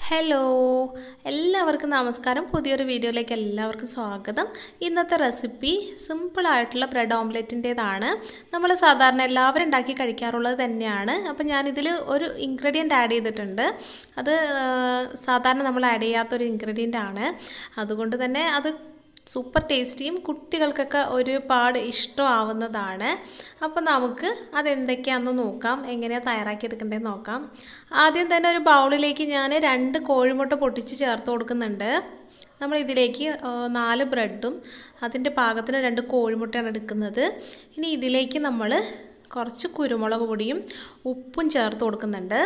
hello എല്ലാവർക്കും നമസ്കാരം പുതിയൊരു വീഡിയോയിലേക്ക് എല്ലാവർക്കും സ്വാഗതം ഇന്നത്തെ റെസിപ്പി സിമ്പിളായിട്ടുള്ള ബ്രെഡ് ഓംലെറ്റിൻ്റേതാണ് നമ്മൾ സാധാരണ എല്ലാവരും ഉണ്ടാക്കി കഴിക്കാറുള്ളത് തന്നെയാണ് അപ്പം ഞാനിതിൽ ഒരു ഇൻഗ്രീഡിയൻ്റ് ആഡ് ചെയ്തിട്ടുണ്ട് അത് ആ, സാധാരണ നമ്മൾ ആഡ് ചെയ്യാത്തൊരു ഇൻഗ്രീഡിയൻ്റ് ആണ് അതുകൊണ്ട് തന്നെ അത് സൂപ്പർ ടേസ്റ്റിയും കുട്ടികൾക്കൊക്കെ ഒരുപാട് ഇഷ്ടമാവുന്നതാണ് അപ്പോൾ നമുക്ക് അതെന്തൊക്കെയാണെന്ന് നോക്കാം എങ്ങനെയാണ് തയ്യാറാക്കി എടുക്കേണ്ടതെന്ന് നോക്കാം ആദ്യം തന്നെ ഒരു ബൗളിലേക്ക് ഞാൻ രണ്ട് കോഴിമുട്ട പൊട്ടിച്ച് ചേർത്ത് കൊടുക്കുന്നുണ്ട് നമ്മൾ ഇതിലേക്ക് ആ, നാല് ബ്രെഡും അതിൻ്റെ പാകത്തിന് രണ്ട് കോഴിമുട്ടയാണ് എടുക്കുന്നത് ഇനി ഇതിലേക്ക് നമ്മൾ കുറച്ച് കുരുമുളക് പൊടിയും ഉപ്പും ചേർത്ത് കൊടുക്കുന്നുണ്ട്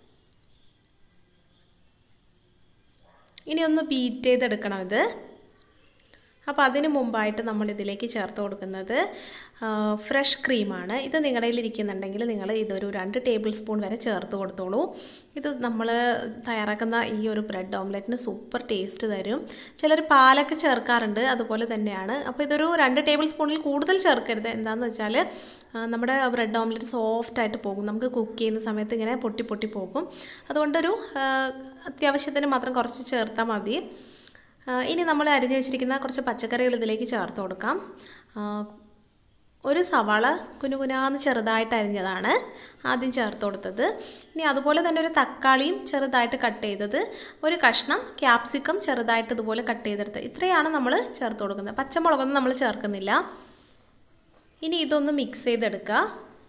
ഇനി ഒന്ന് ബീറ്റ് ചെയ്തെടുക്കണം ഇത് അപ്പോൾ അതിന് മുമ്പായിട്ട് നമ്മൾ ഇതിലേക്ക് ചേർത്ത് കൊടുക്കുന്നത് ഫ്രഷ് ക്രീമാണ് ഇത് നിങ്ങളുടെ കയ്യിൽ ഇരിക്കുന്നുണ്ടെങ്കിൽ നിങ്ങൾ ഇതൊരു രണ്ട് ടേബിൾ സ്പൂൺ വരെ ചേർത്ത് കൊടുത്തോളൂ ഇത് നമ്മൾ തയ്യാറാക്കുന്ന ഈ ഒരു ബ്രെഡ് ഓംലെറ്റിന് സൂപ്പർ ടേസ്റ്റ് തരും ചിലർ പാലൊക്കെ ചേർക്കാറുണ്ട് അതുപോലെ തന്നെയാണ് അപ്പോൾ ഇതൊരു രണ്ട് ടേബിൾ സ്പൂണിൽ കൂടുതൽ ചേർക്കരുത് എന്താണെന്ന് വെച്ചാൽ ആ, നമ്മുടെ ബ്രെഡ് ഓംലെറ്റ് സോഫ്റ്റ് ആയിട്ട് പോകും നമുക്ക് കുക്ക് ചെയ്യുന്ന സമയത്ത് ഇങ്ങനെ പൊട്ടി പൊട്ടി പോകും അതുകൊണ്ടൊരു ആ, അത്യാവശ്യത്തിന് മാത്രം കുറച്ച് ചേർത്താൽ മതി ആ, ഇനി നമ്മൾ അരിഞ്ഞു വെച്ചിരിക്കുന്ന കുറച്ച് പച്ചക്കറികൾ ഇതിലേക്ക് ചേർത്ത് കൊടുക്കാം ആ, ഒരു സവാള കുനുകുനാന്ന് ചെറുതായിട്ട് അരിഞ്ഞതാണ് ആദ്യം ചേർത്ത് കൊടുത്തത് ഇനി അതുപോലെ തന്നെ ഒരു തക്കാളിയും ചെറുതായിട്ട് കട്ട് ചെയ്തത് ഒരു കഷ്ണം ക്യാപ്സിക്കം ചെറുതായിട്ട് ഇതുപോലെ കട്ട് ചെയ്തെടുത്ത് ഇത്രയാണ് നമ്മൾ ചേർത്ത് കൊടുക്കുന്നത് പച്ചമുളകൊന്നും നമ്മൾ ചേർക്കുന്നില്ല ഇനി ഇതൊന്ന് മിക്സ് ചെയ്തെടുക്കുക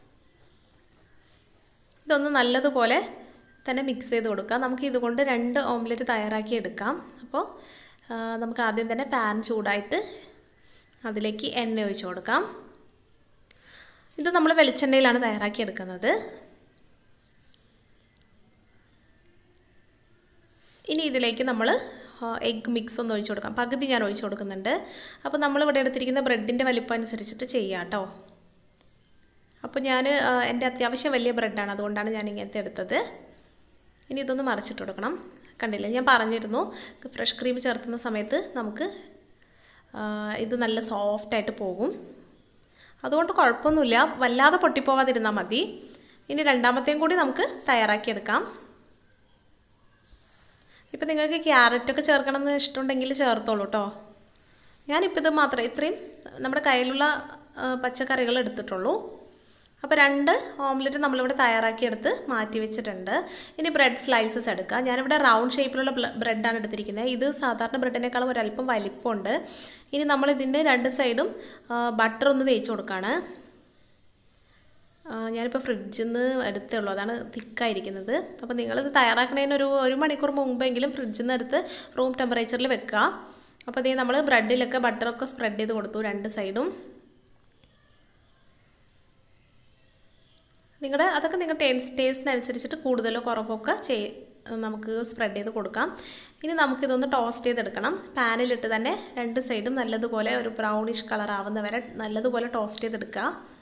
ഇതൊന്ന് നല്ലതുപോലെ തന്നെ മിക്സ് ചെയ്ത് കൊടുക്കുക നമുക്ക് ഇതുകൊണ്ട് രണ്ട് ഓംലെറ്റ് തയ്യാറാക്കി എടുക്കാം അപ്പോൾ ആ, നമുക്ക് ആദ്യം തന്നെ പാൻ ചൂടായിട്ട് അതിലേക്ക് എണ്ണ ഒഴിച്ച് കൊടുക്കാം ഇത് നമ്മൾ വെളിച്ചെണ്ണയിലാണ് തയ്യാറാക്കി എടുക്കുന്നത് ഇനി ഇതിലേക്ക് നമ്മൾ എഗ് മിക്സ് ഒന്ന് ഒഴിച്ച് കൊടുക്കാം പകുതി ഞാൻ ഒഴിച്ച് കൊടുക്കുന്നുണ്ട് അപ്പോൾ നമ്മളിവിടെ എടുത്തിരിക്കുന്ന ബ്രെഡിൻ്റെ വലിപ്പം അനുസരിച്ചിട്ട് ചെയ്യാം കേട്ടോ അപ്പോൾ ഞാൻ എൻ്റെ അത്യാവശ്യം വലിയ ബ്രെഡാണ് അതുകൊണ്ടാണ് ഞാൻ ഇങ്ങനത്തെ എടുത്തത് ഇനി ഇതൊന്ന് മറിച്ചിട്ട് കൊടുക്കണം കണ്ടില്ലേ ഞാൻ പറഞ്ഞിരുന്നു ഫ്രഷ് ക്രീം ചേർക്കുന്ന സമയത്ത് നമുക്ക് ആ, ഇത് നല്ല സോഫ്റ്റായിട്ട് പോകും അതുകൊണ്ട് കുഴപ്പമൊന്നുമില്ല വല്ലാതെ പൊട്ടിപ്പോവാതിരുന്നാൽ മതി ഇനി രണ്ടാമത്തെയും കൂടി നമുക്ക് തയ്യാറാക്കിയെടുക്കാം ഇപ്പം നിങ്ങൾക്ക് ക്യാരറ്റൊക്കെ ചേർക്കണം എന്ന് ഇഷ്ടമുണ്ടെങ്കിൽ ചേർത്തോളൂ കേട്ടോ ഞാനിപ്പോൾ ഇത് മാത്രം ഇത്രയും നമ്മുടെ കയ്യിലുള്ള ആ, പച്ചക്കറികൾ എടുത്തിട്ടുള്ളൂ അപ്പോൾ രണ്ട് ഓംലെറ്റ് നമ്മളിവിടെ തയ്യാറാക്കിയെടുത്ത് മാറ്റി വെച്ചിട്ടുണ്ട് ഇനി ബ്രെഡ് സ്ലൈസസ് എടുക്കുക ഞാനിവിടെ റൗണ്ട് ഷേപ്പിലുള്ള ബ്രെഡാണ് എടുത്തിരിക്കുന്നത് ഇത് സാധാരണ ബ്രെഡിനേക്കാളും ഒരല്പം വലിപ്പമുണ്ട് ഇനി നമ്മൾ ഇതിൻ്റെ രണ്ട് സൈഡും ബട്ടർ ഒന്ന് തേച്ച് കൊടുക്കുകയാണ് ആ, ഞാനിപ്പോൾ ഫ്രിഡ്ജിൽ നിന്ന് എടുത്തേ ഉള്ളൂ അതാണ് തിക്കായിരിക്കുന്നത് അപ്പോൾ നിങ്ങളിത് തയ്യാറാക്കുന്നതിന് ഒരു ഒരു മണിക്കൂർ മുമ്പെങ്കിലും ഫ്രിഡ്ജിൽ നിന്ന് എടുത്ത് റൂം ടെമ്പറേച്ചറിൽ വെക്കുക അപ്പോൾ ഇതേ നമ്മൾ ബ്രെഡിലൊക്കെ ബട്ടറൊക്കെ സ്പ്രെഡ് ചെയ്ത് കൊടുത്തു രണ്ട് സൈഡും നിങ്ങളുടെ അതൊക്കെ നിങ്ങളുടെ ടേസ്റ്റ് ടേസ്റ്റിനനുസരിച്ചിട്ട് കൂടുതലോ കുറവൊക്കെ ചെയ് നമുക്ക് സ്പ്രെഡ് ചെയ്ത് കൊടുക്കാം ഇനി നമുക്കിതൊന്ന് ടോസ്റ്റ് ചെയ്തെടുക്കണം പാനിലിട്ട് തന്നെ രണ്ട് സൈഡും നല്ലതുപോലെ ഒരു ബ്രൗണിഷ് കളർ ആവുന്ന വരെ നല്ലതുപോലെ ടോസ്റ്റ് ചെയ്തെടുക്കുക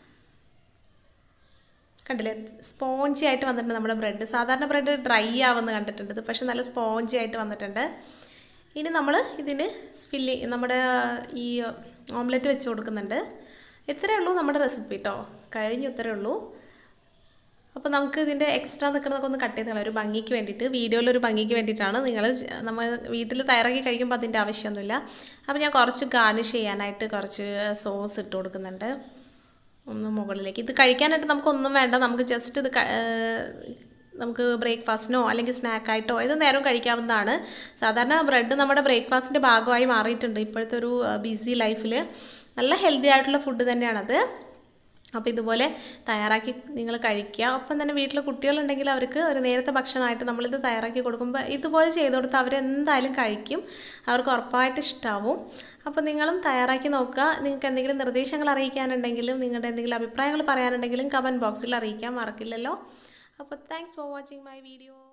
കണ്ടില്ലേ സ്പോഞ്ചി ആയിട്ട് വന്നിട്ടുണ്ട് നമ്മുടെ ബ്രെഡ് സാധാരണ ബ്രെഡ് ഡ്രൈ ആവുന്ന കണ്ടിട്ടുണ്ട് ഇത് പക്ഷെ നല്ല സ്പോഞ്ചി ആയിട്ട് വന്നിട്ടുണ്ട് ഇനി നമ്മൾ ഇതിന് ഫില്ലി നമ്മുടെ ഈ ഓംലെറ്റ് വെച്ച് കൊടുക്കുന്നുണ്ട് ഇത്രയേ ഉള്ളൂ നമ്മുടെ റെസിപ്പി കേട്ടോ കഴിഞ്ഞു ഇത്രയേ ഉള്ളൂ അപ്പോൾ നമുക്ക് ഇതിൻ്റെ എക്സ്ട്രാ നിൽക്കുന്നതൊക്കെ ഒന്ന് കട്ട് ചെയ്ത് കളയാം ഒരു ഭംഗിക്ക് വേണ്ടിയിട്ട് വീഡിയോയിലൊരു ഭംഗിക്ക് വേണ്ടിയിട്ടാണ് നിങ്ങൾ നമ്മൾ വീട്ടിൽ തയ്യാറാക്കി കഴിക്കുമ്പോൾ അതിൻ്റെ ആവശ്യമൊന്നുമില്ല അപ്പോൾ ഞാൻ കുറച്ച് ഗാർണിഷ് ചെയ്യാനായിട്ട് കുറച്ച് സോസ് ഇട്ട് കൊടുക്കുന്നുണ്ട് ഒന്ന് മുകളിലേക്ക് ഇത് കഴിക്കാനായിട്ട് നമുക്കൊന്നും വേണ്ട നമുക്ക് ജസ്റ്റ് ഇത് ക- ഏഹ് നമുക്ക് ബ്രേക്ക്ഫാസ്റ്റിനോ അല്ലെങ്കിൽ സ്നാക്കായിട്ടോ ഏത് നേരവും കഴിക്കാവുന്നതാണ് സാധാരണ ബ്രെഡ് നമ്മുടെ ബ്രേക്ക്ഫാസ്റ്റിൻ്റെ ഭാഗമായി മാറിയിട്ടുണ്ട് ഇപ്പോഴത്തെ ഒരു ബിസി ലൈഫിൽ നല്ല ഹെൽത്തി ആയിട്ടുള്ള ഫുഡ് തന്നെയാണത് അപ്പോൾ ഇതുപോലെ തയ്യാറാക്കി നിങ്ങൾ കഴിക്കുക ഒപ്പം തന്നെ വീട്ടിൽ കുട്ടികളുണ്ടെങ്കിൽ അവർക്ക് ഒരു നേരത്തെ ഭക്ഷണമായിട്ട് നമ്മളിത് തയ്യാറാക്കി കൊടുക്കുമ്പോൾ ഇതുപോലെ ചെയ്ത് കൊടുത്താൽ അവരെന്തായാലും കഴിക്കും അവർക്ക് ഉറപ്പായിട്ട് ഇഷ്ടാവും അപ്പോൾ നിങ്ങളും തയ്യാറാക്കി നോക്കുക നിങ്ങൾക്ക് എന്തെങ്കിലും നിർദ്ദേശങ്ങൾ അറിയിക്കാനുണ്ടെങ്കിലും നിങ്ങളുടെ എന്തെങ്കിലും അഭിപ്രായങ്ങൾ പറയാനുണ്ടെങ്കിലും കമൻറ്റ് ബോക്സിൽ അറിയിക്കാൻ മറക്കില്ലല്ലോ അപ്പോൾ thanks for watching my video